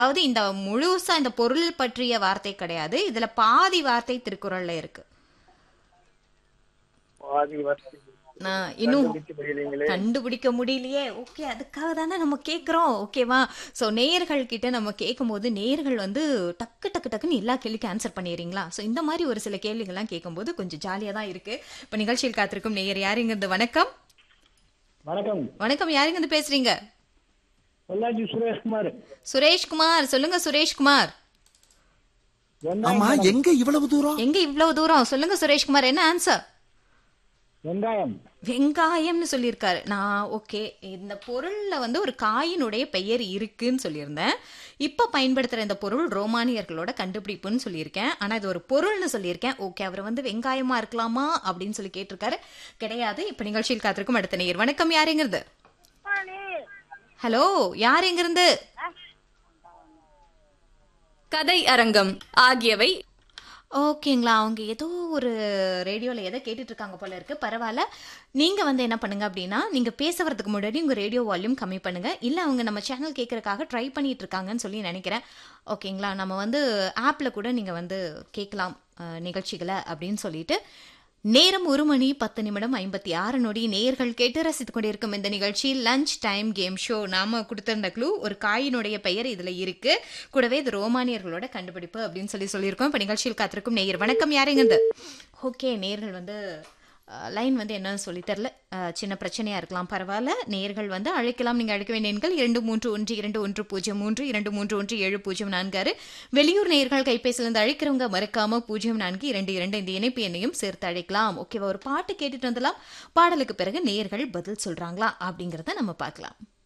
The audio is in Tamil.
அதாவது இந்த முழுசா இந்த பொருள் பற்றிய வார்த்தை கிடையாது இதுல பாதி வார்த்தை திருக்குறள்ல இருக்கு பாதி வருஷம் நான் இன்னும் கண்டுபிடிக்க முடியலைங்களே கண்டுபிடிக்க முடியலையே ஓகே அதுக்காக தானே நம்ம கேட்குறோம் ஓகேவா ஸோ நேயர்கள் கிட்ட நம்ம கேட்கும்போது நேயர்கள் வந்து டக்கு டக்கு டக்குன்னு எல்லா கேள்விக்கும் ஆன்சர் பண்ணிடுறீங்களா ஸோ இந்த மாதிரி ஒரு சில கேள்விகள்லாம் கேட்கும்போது கொஞ்சம் ஜாலியாக தான் இருக்கு இப்போ நிகழ்ச்சியில் காத்திருக்கும் நேயர் யாருங்கிறது வணக்கம் வணக்கம் வணக்கம் யாருங்கிறது பேசுறீங்க பொள்ளாச்சி சுரேஷ்குமார் சுரேஷ்குமார் சொல்லுங்க சுரேஷ்குமார் ஆமா எங்க இவ்வளவு தூரம் எங்க இவ்வளவு தூரம் சொல்லுங்க சுரேஷ்குமார் என்ன ஆன்சர் வெங்காயம் வெங்காயம்னு சொல்லியிருக்காரு நான் ஓகே இந்த பொருள்ல வந்து ஒரு காயினுடைய பெயர் இருக்குன்னு சொல்லியிருந்தேன் இப்போ பயன்படுத்துற இந்த பொருள் ரோமானியர்களோட கண்டுபிடிப்புன்னு சொல்லியிருக்கேன் ஆனா இது ஒரு பொருள்னு சொல்லியிருக்கேன் ஓகே அவர் வந்து வெங்காயமா இருக்கலாமா அப்படின்னு சொல்லி கேட்டிருக்காரு கிடையாது இப்ப நிகழ்ச்சியில் காத்திருக்கும் அடுத்த நேயர் வணக்கம் யாருங்கிறது ஹலோ யார் எங்கிருந்து கதை அரங்கம் ஆகியவை ஓகேங்களா அவங்க ஏதோ ஒரு ரேடியோவில் எதை கேட்டுட்டு இருக்காங்க போல இருக்கு பரவாயில்ல நீங்கள் வந்து என்ன பண்ணுங்க அப்படின்னா நீங்கள் பேச வரதுக்கு முன்னாடி உங்கள் ரேடியோ வால்யூம் கம்மி பண்ணுங்க இல்லை அவங்க நம்ம சேனல் கேட்கறதுக்காக ட்ரை பண்ணிட்டு இருக்காங்கன்னு சொல்லி நினைக்கிறேன் ஓகேங்களா நம்ம வந்து ஆப்பில் கூட நீங்கள் வந்து கேட்கலாம் அஹ், நிகழ்ச்சிகளை அப்படின்னு சொல்லிட்டு நேரம் ஒரு மணி பத்து நிமிடம் ஐம்பத்தி ஆறு நொடி நேர்கள் கேட்டு ரசித்துக் கொண்டிருக்கும் இந்த நிகழ்ச்சி லஞ்ச் டைம் கேம் ஷோ நாம கொடுத்திருந்த க்ளூ ஒரு காயினுடைய பெயர் இதுல இருக்கு கூடவே இது ரோமானியர்களோட கண்டுபிடிப்பு அப்படின்னு சொல்லி சொல்லியிருக்கோம் இப்போ நிகழ்ச்சியில் காத்திருக்கும் நேயர் வணக்கம் யாருங்க இந்த ஓகே நேர்கள் வந்து லைன் வந்து என்னன்னு சொல்லி தெரில சின்ன பிரச்சனையா இருக்கலாம் பரவாயில்ல நேர்கள் வந்து அழைக்கலாம் நீங்க அழைக்க வேண்டிய எண்கள் இரண்டு மூன்று ஒன்று இரண்டு ஒன்று பூஜ்ஜியம் மூன்று இரண்டு மூன்று ஒன்று ஏழு பூஜ்ஜியம் நான்கு ஆறு வெளியூர் நேர்கள் கைபேசியிலிருந்து அழைக்கிறவங்க மறக்காம பூஜ்ஜியம் நான்கு இரண்டு இரண்டு இந்த இணைப்பு எண்ணையும் சேர்த்து அழைக்கலாம் ஓகேவா ஒரு பாட்டு கேட்டுட்டு வந்துடலாம் பாடலுக்கு பிறகு நேர்கள் பதில் சொல்றாங்களா அப்படிங்கறத நம்ம பார்க்கலாம்